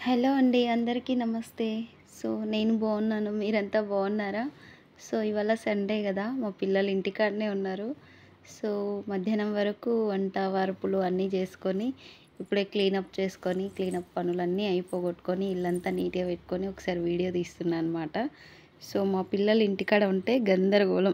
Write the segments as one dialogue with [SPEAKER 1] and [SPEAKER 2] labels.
[SPEAKER 1] hello అండి అందరికీ నమస్తే సో నేను బాగున్నాను మీరంతా బాగున్నారా సో ఇవాళ సండే కదా మా పిల్లలు ఇంటికాడనే ఉన్నారు సో మధ్యాహ్నం వరకు వంట వరపులు అన్నీ చేసుకొని ఇప్పుడే క్లీనప్ చేసుకొని క్లీనప్ పనులన్నీ అయిపోగొట్టుకొని ఇల్లంతా నీట్గా పెట్టుకొని ఒకసారి వీడియో తీస్తున్నాను అనమాట సో మా పిల్లలు ఇంటికాడ ఉంటే గందరగోళం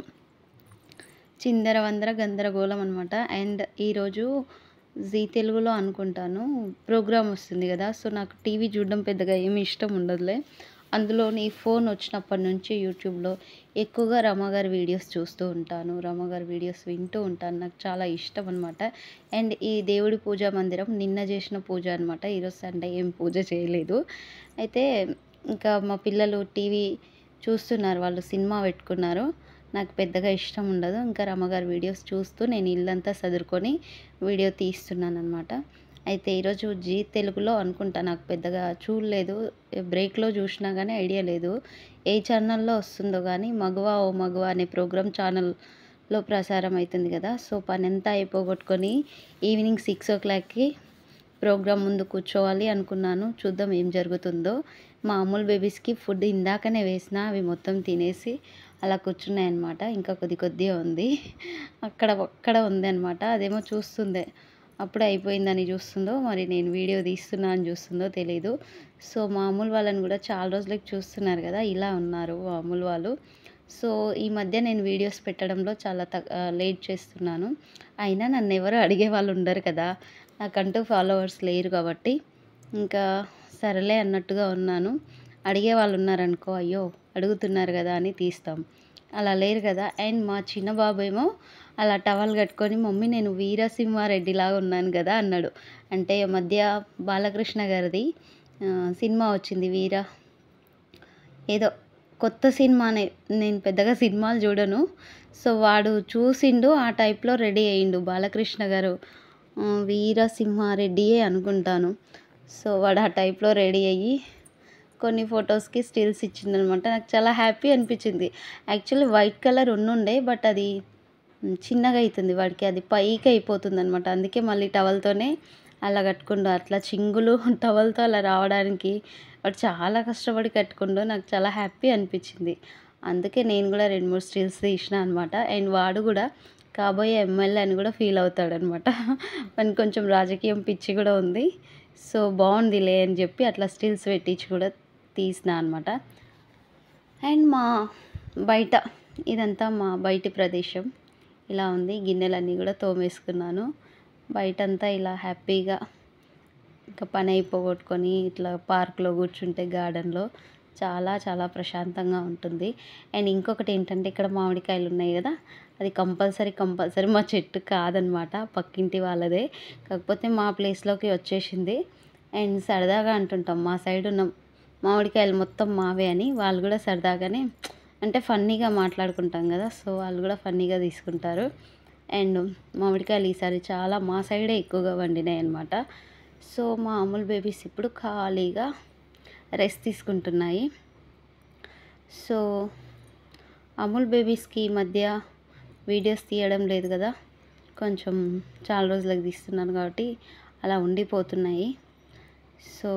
[SPEAKER 1] చిందర వందర గందరగోళం అనమాట అండ్ ఈరోజు జీ తెలుగులో అనుకుంటాను ప్రోగ్రామ్ వస్తుంది కదా సో నాకు టీవీ చూడడం పెద్దగా ఏమి ఇష్టం ఉండదులే అందులోని ఫోన్ వచ్చినప్పటి నుంచి యూట్యూబ్లో ఎక్కువగా రమగారి వీడియోస్ చూస్తూ ఉంటాను రమగారి వీడియోస్ వింటూ ఉంటాను నాకు చాలా ఇష్టం అనమాట అండ్ ఈ దేవుడి పూజా మందిరం నిన్న చేసిన పూజ అనమాట ఈరోజు సండే ఏం పూజ చేయలేదు అయితే ఇంకా మా పిల్లలు టీవీ చూస్తున్నారు వాళ్ళు సినిమా పెట్టుకున్నారు నాకు పెద్దగా ఇష్టం ఉండదు ఇంకా రమ్మగారి వీడియోస్ చూస్తూ నేను ఇల్లంతా సదురుకొని వీడియో తీస్తున్నాను అనమాట అయితే ఈరోజు జీ తెలుగులో అనుకుంటా నాకు పెద్దగా చూడలేదు బ్రేక్లో చూసినా కానీ ఐడియా లేదు ఏ ఛానల్లో వస్తుందో కానీ మగవా ఓ మగవా అనే ప్రోగ్రామ్ ఛానల్లో ప్రసారం అవుతుంది కదా సో పని అంతా అయిపోగొట్టుకొని ఈవినింగ్ సిక్స్ ఓ క్లాక్కి ప్రోగ్రామ్ ముందు కూర్చోవాలి అనుకున్నాను చూద్దాం ఏం జరుగుతుందో మా అమూల్ బేబీస్కి ఫుడ్ ఇందాకనే వేసిన అవి మొత్తం తినేసి అలా కూర్చున్నాయి అనమాట ఇంకా కొద్ది కొద్దిగా ఉంది అక్కడ ఒక్కడ ఉంది అనమాట అదేమో చూస్తుంది అప్పుడే అయిపోయిందని చూస్తుందో మరి నేను వీడియో తీస్తున్నా అని చూస్తుందో తెలీదు సో మామూలు వాళ్ళని కూడా చాలా రోజులకి చూస్తున్నారు కదా ఇలా ఉన్నారు మామూలు వాళ్ళు సో ఈ మధ్య నేను వీడియోస్ పెట్టడంలో చాలా త లేట్ చేస్తున్నాను అయినా నన్ను ఎవరు అడిగే వాళ్ళు ఉండరు కదా నాకంటూ ఫాలోవర్స్ లేరు కాబట్టి ఇంకా సరేలే అన్నట్టుగా ఉన్నాను అడిగే వాళ్ళు ఉన్నారనుకో అయ్యో అడుగుతున్నారు కదా అని తీస్తాం అలా లేరు కదా అండ్ మా చిన్న బాబు ఏమో అలా టవల్ కట్టుకొని మమ్మీ నేను వీరసింహారెడ్డిలాగా ఉన్నాను కదా అన్నాడు అంటే మధ్య బాలకృష్ణ గారిది సినిమా వచ్చింది వీర ఏదో కొత్త సినిమానే నేను పెద్దగా సినిమాలు చూడను సో వాడు చూసిండు ఆ టైప్లో రెడీ అయ్యిండు బాలకృష్ణ గారు వీరసింహారెడ్డియే అనుకుంటాను సో వాడు ఆ టైప్లో రెడీ అయ్యి కొన్ని ఫొటోస్కి స్టిల్స్ ఇచ్చిందనమాట నాకు చాలా హ్యాపీ అనిపించింది యాక్చువల్లీ వైట్ కలర్ ఉండుండే బట్ అది చిన్నగా అవుతుంది వాడికి అది పైకి అయిపోతుంది అనమాట అందుకే మళ్ళీ టవల్తోనే అలా కట్టుకుండు అట్లా చింగులు టవల్తో అలా రావడానికి వాడు చాలా కష్టపడి కట్టుకుండు నాకు చాలా హ్యాపీ అనిపించింది అందుకే నేను కూడా రెండు మూడు స్టిల్స్ తీసిన అనమాట అండ్ వాడు కూడా కాబోయే ఎమ్మెల్యే అని కూడా ఫీల్ అవుతాడనమాట మనకి కొంచెం రాజకీయం పిచ్చి కూడా ఉంది సో బాగుందిలే అని చెప్పి అట్లా స్టిల్స్ పెట్టించి కూడా తీసిన అనమాట అండ్ మా బయట ఇదంతా మా బయటి ప్రదేశం ఇలా ఉంది గిన్నెలన్నీ కూడా తోమేసుకున్నాను బయటంతా ఇలా హ్యాపీగా ఇంకా పని అయిపోగొట్టుకొని ఇట్లా పార్క్లో కూర్చుంటే గార్డెన్లో చాలా చాలా ప్రశాంతంగా ఉంటుంది అండ్ ఇంకొకటి ఏంటంటే ఇక్కడ మామిడికాయలు ఉన్నాయి కదా అది కంపల్సరీ కంపల్సరీ మా చెట్టు కాదనమాట పక్కింటి వాళ్ళదే కాకపోతే మా ప్లేస్లోకి వచ్చేసింది అండ్ సరదాగా అంటుంటాం మా సైడ్ ఉన్న మామిడికాయలు మొత్తం మావే అని వాళ్ళు కూడా సరదాగానే అంటే ఫన్నీగా మాట్లాడుకుంటాం కదా సో వాళ్ళు కూడా ఫన్నీగా తీసుకుంటారు అండ్ మామిడికాయలు ఈసారి చాలా మా సైడే ఎక్కువగా వండినాయి అనమాట సో మా అమూల్ బేబీస్ ఇప్పుడు ఖాళీగా రెస్ట్ తీసుకుంటున్నాయి సో అమూల్ బేబీస్కి ఈ మధ్య వీడియోస్ తీయడం లేదు కదా కొంచెం చాలా రోజులకు తీస్తున్నాను కాబట్టి అలా ఉండిపోతున్నాయి సో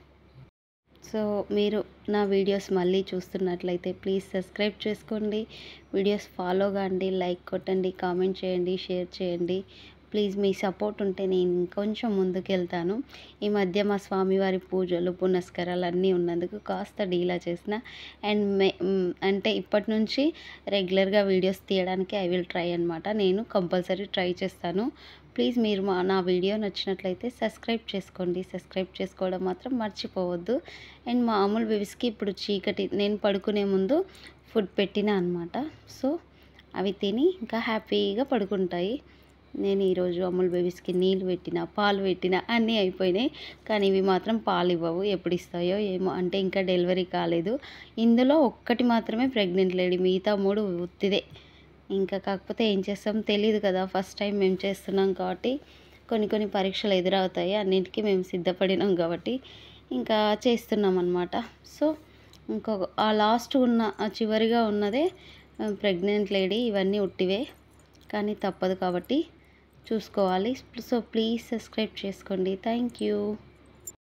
[SPEAKER 1] సో మీరు నా వీడియోస్ మళ్ళీ చూస్తున్నట్లయితే ప్లీజ్ సబ్స్క్రైబ్ చేసుకోండి వీడియోస్ ఫాలో కాండి లైక్ కొట్టండి కామెంట్ చేయండి షేర్ చేయండి ప్లీజ్ మీ సపోర్ట్ ఉంటే నేను ఇంకొంచెం ముందుకు వెళ్తాను ఈ మధ్య మా స్వామివారి పూజలు పునస్కారాలు అన్నీ ఉన్నందుకు కాస్త డీలా చేసిన అండ్ మే అంటే ఇప్పటి నుంచి రెగ్యులర్గా వీడియోస్ తీయడానికి ఐ విల్ ట్రై అనమాట నేను కంపల్సరీ ట్రై చేస్తాను ప్లీజ్ మీరు మా నా వీడియో నచ్చినట్లయితే సబ్స్క్రైబ్ చేసుకోండి సబ్స్క్రైబ్ చేసుకోవడం మాత్రం మర్చిపోవద్దు అండ్ మా అమూల్ బేబీస్కి ఇప్పుడు చీకటి నేను పడుకునే ముందు ఫుడ్ పెట్టిన అనమాట సో అవి తిని ఇంకా హ్యాపీగా పడుకుంటాయి నేను ఈరోజు అమూల్ బేబీస్కి నీళ్ళు పెట్టిన పాలు పెట్టిన అన్నీ అయిపోయినాయి కానీ ఇవి మాత్రం పాలు ఇవ్వవు ఎప్పుడు ఇస్తాయో ఏమో అంటే ఇంకా డెలివరీ కాలేదు ఇందులో ఒక్కటి మాత్రమే ప్రెగ్నెంట్ లేడీ మిగతా మూడు ఉత్తిదే ఇంకా కాకపోతే ఏం చేస్తాం తెలియదు కదా ఫస్ట్ టైం మేము చేస్తున్నాం కాబట్టి కొన్ని కొన్ని పరీక్షలు ఎదురవుతాయి అన్నింటికీ మేము సిద్ధపడినాం కాబట్టి ఇంకా చేస్తున్నాం అనమాట సో ఇంకొక ఆ లాస్ట్ ఉన్న ఆ చివరిగా ఉన్నదే ప్రెగ్నెంట్ లేడీ ఇవన్నీ ఉట్టివే కానీ తప్పదు కాబట్టి చూసుకోవాలి సో ప్లీజ్ సబ్స్క్రైబ్ చేసుకోండి థ్యాంక్ యూ